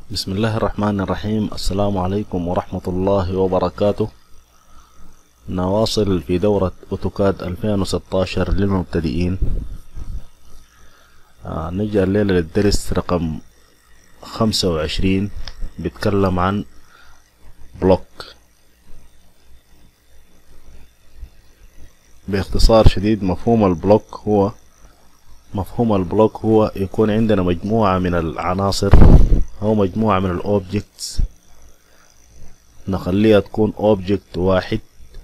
بسم الله الرحمن الرحيم السلام عليكم ورحمة الله وبركاته نواصل في دورة أوتوكاد 2016 للمبتدئين آه نجي الليلة للدرس رقم 25 بيتكلم عن بلوك باختصار شديد مفهوم البلوك هو مفهوم البلوك هو يكون عندنا مجموعة من العناصر أو مجموعة من الأوبجكتس نخليها تكون أوبجكت واحد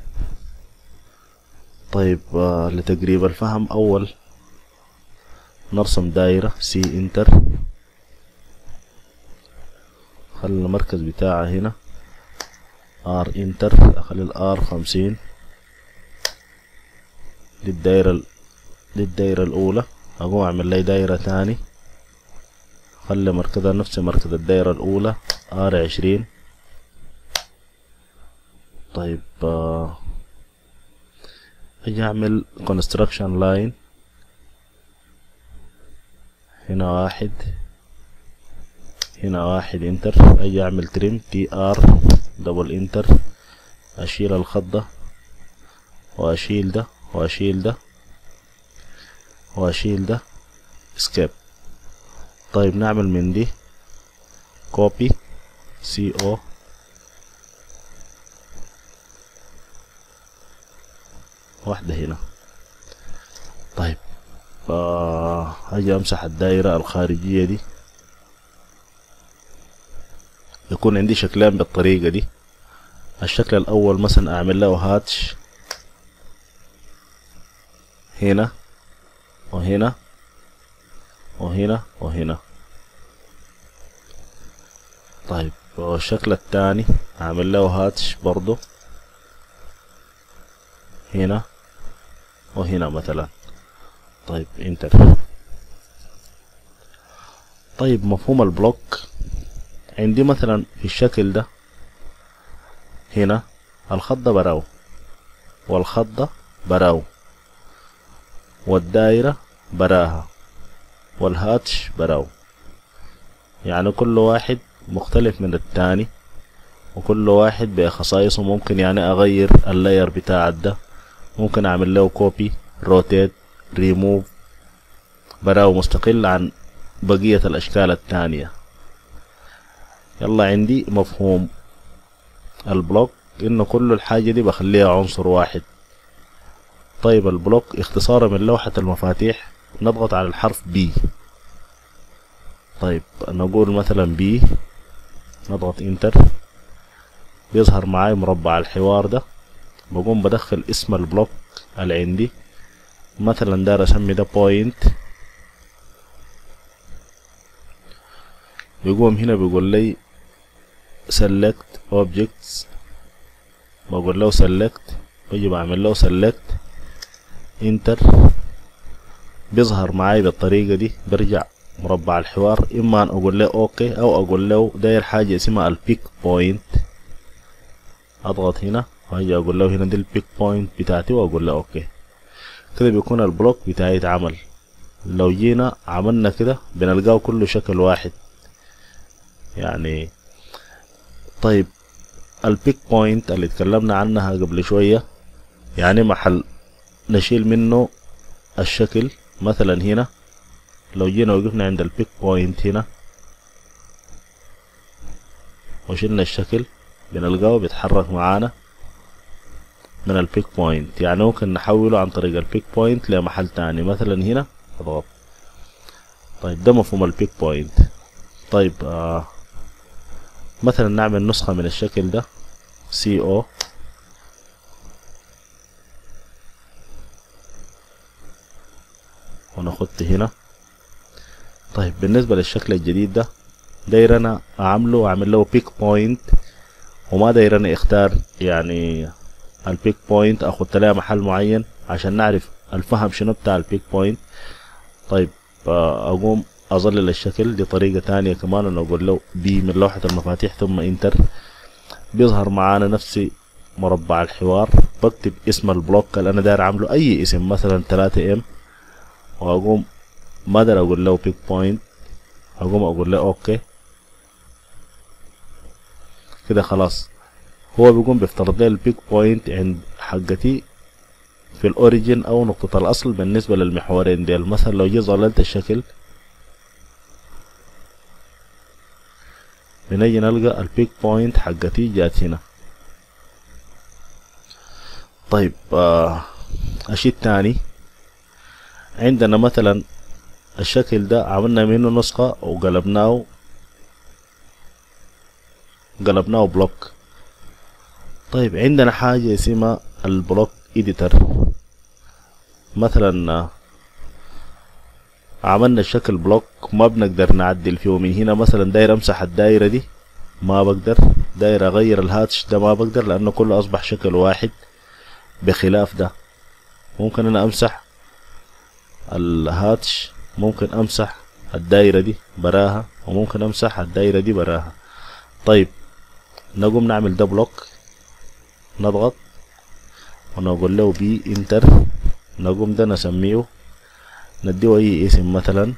طيب آه لتقريب الفهم أول نرسم دائرة سي انتر خلي المركز بتاعها هنا ار انتر اخلي الار خمسين للدائرة للدائرة الأولى أقوم أعمل لي دائرة تاني خلي مركزها نفس مركز الدائرة الأولى ار عشرين طيب آه، أجي أعمل construction line هنا واحد هنا واحد انتر أجي أعمل تريم تي ار دبل انتر أشيل الخط ده وأشيل ده وأشيل ده وأشيل ده اسكيب طيب نعمل من دي كوبي سي او واحدة هنا طيب آه هاجي امسح الدائرة الخارجية دي يكون عندي شكلين بالطريقة دي الشكل الاول مثلا اعمل له هاتش هنا وهنا وهنا وهنا طيب والشكل الثاني اعمل له هاتش برضو هنا وهنا مثلا طيب انتر طيب مفهوم البلوك عندي مثلا في الشكل ده هنا الخط ده براو والخط ده براو والدايرة براها والهاتش براو يعني كل واحد مختلف من التاني وكل واحد بخصائصه ممكن يعني اغير اللاير بتاع ده ممكن اعمل له كوبي روتيت ريموف براو مستقل عن بقية الاشكال التانية يلا عندي مفهوم البلوك انه كل الحاجة دي بخليها عنصر واحد طيب البلوك اختصارا من لوحة المفاتيح نضغط على الحرف بي طيب نقول مثلا بي نضغط انتر بيظهر معاي مربع الحوار ده بقوم بدخل اسم البلوك اللي عندي مثلا دار اسمي ده بوينت يقوم هنا بيقول لي select objects بقول له select بجي بعمل له select enter بيظهر معاي بالطريقة دي برجع مربع الحوار اما ان اقول له اوكي او اقول له داير حاجة اسمها البيك بوينت اضغط هنا واجي اقول له هنا دي البيك بوينت بتاعتي واقول له اوكي كده بيكون البلوك بتاعي اتعمل لو جينا عملنا كده بنلقاه كله شكل واحد يعني طيب البيك بوينت اللي اتكلمنا عنها قبل شوية يعني محل نشيل منه الشكل مثلا هنا لو جينا وقفنا عند البيك بوينت هنا وشلنا الشكل بنلقاه بيتحرك معانا من البيك بوينت يعني ممكن نحوله عن طريق البيك بوينت لمحل تاني مثلا هنا اضغط طيب ده مفهوم البيك بوينت طيب آه مثلا نعمل نسخة من الشكل ده سي او ونخط هنا طيب بالنسبة للشكل الجديد ده داير انا اعمله واعمل له بيك بوينت وما داير انا اختار يعني البيك بوينت اخد لها محل معين عشان نعرف الفهم شنو بتاع البيك بوينت طيب اقوم اظلل الشكل دي طريقة تانية كمان انا اقول له بي من لوحة المفاتيح ثم انتر بيظهر معانا نفس مربع الحوار بكتب اسم البلوك اللي انا داير اعمله اي اسم مثلا 3 ام واقوم ما اقدر اقول له بيك بوينت اقوم اقول له اوكي كده خلاص هو بيقوم بيفترض لي البيك بوينت عند حقتي في الاوريجين او نقطة الاصل بالنسبة للمحورين ديل مثلا لو جيت ظللت الشكل بنجي نلقى البيك بوينت حقتي جات هنا طيب آه الشيء التاني عندنا مثلا الشكل ده عملنا منه نسخة وقلبناه قلبناه بلوك طيب عندنا حاجة اسمها البلوك اديتر مثلا عملنا الشكل بلوك ما بنقدر نعدل فيه من هنا مثلا داير امسح الدايرة دي ما بقدر داير اغير الهاتش ده ما بقدر لانه كله اصبح شكل واحد بخلاف ده ممكن انا امسح الهاتش ممكن امسح الدايرة دي براها وممكن امسح الدايرة دي براها طيب نقوم نعمل ده بلوك نضغط ونقول له بي انتر نقوم ده نسميه نديه اي اسم مثلا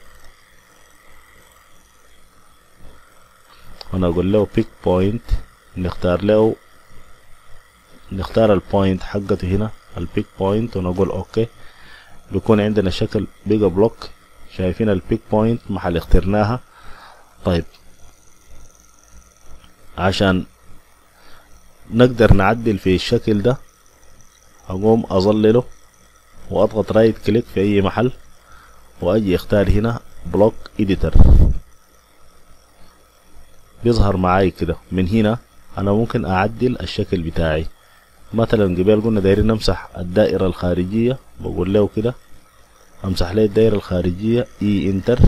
ونقول له بيك بوينت نختار له نختار البوينت حقته هنا البيك بوينت ونقول اوكي بيكون عندنا شكل بيجا بلوك شايفين البيك بوينت محل اخترناها طيب عشان نقدر نعدل في الشكل ده اقوم اظلله واضغط رايت كليك في اي محل واجي اختار هنا بلوك اديتر بيظهر معاي كده من هنا انا ممكن اعدل الشكل بتاعي مثلا قبل قلنا دايرين نمسح الدائرة الخارجية بقول له كده امسح لي الدائرة الخارجية اي انتر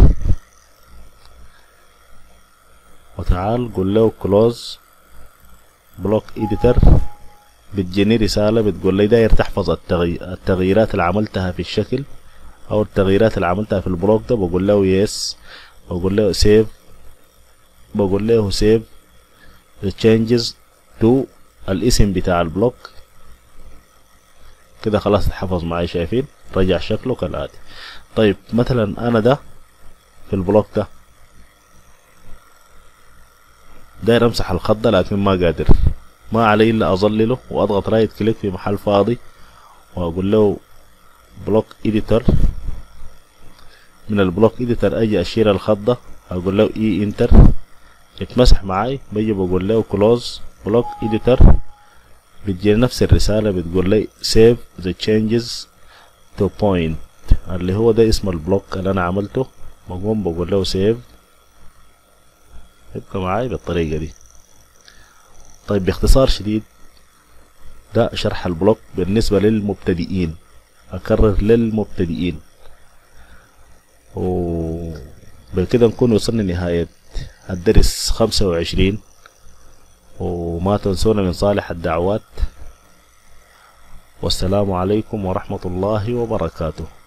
وتعال قول له كلوز بلوك اديتر بتجيني رسالة بتقول لي داير تحفظ التغي... التغييرات اللي عملتها في الشكل او التغييرات اللي عملتها في البلوك ده بقول له يس بقول له سيف بقول له سيف the changes to الاسم بتاع البلوك كده خلاص اتحفظ معي شايفين رجع شكله كالآتي طيب مثلا انا ده في البلوك ده داير امسح الخط ده لكن ما قادر ما علي الا اظلله واضغط رايت كليك في محل فاضي واقول له بلوك اديتور من البلوك اديتور اجي اشيل الخط ده اقول له اي انتر يتمسح معاي بيجي بقول له كلوز بلوك اديتور بتجي نفس الرسالة بتقول لي save the changes to point اللي هو ده اسم البلوك اللي انا عملته بقوم بقول له save يبقى معاي بالطريقة دي طيب باختصار شديد ده شرح البلوك بالنسبة للمبتدئين أكرر للمبتدئين وبكده نكون وصلنا نهاية الدرس خمسة وعشرين وما تنسونا من صالح الدعوات والسلام عليكم ورحمة الله وبركاته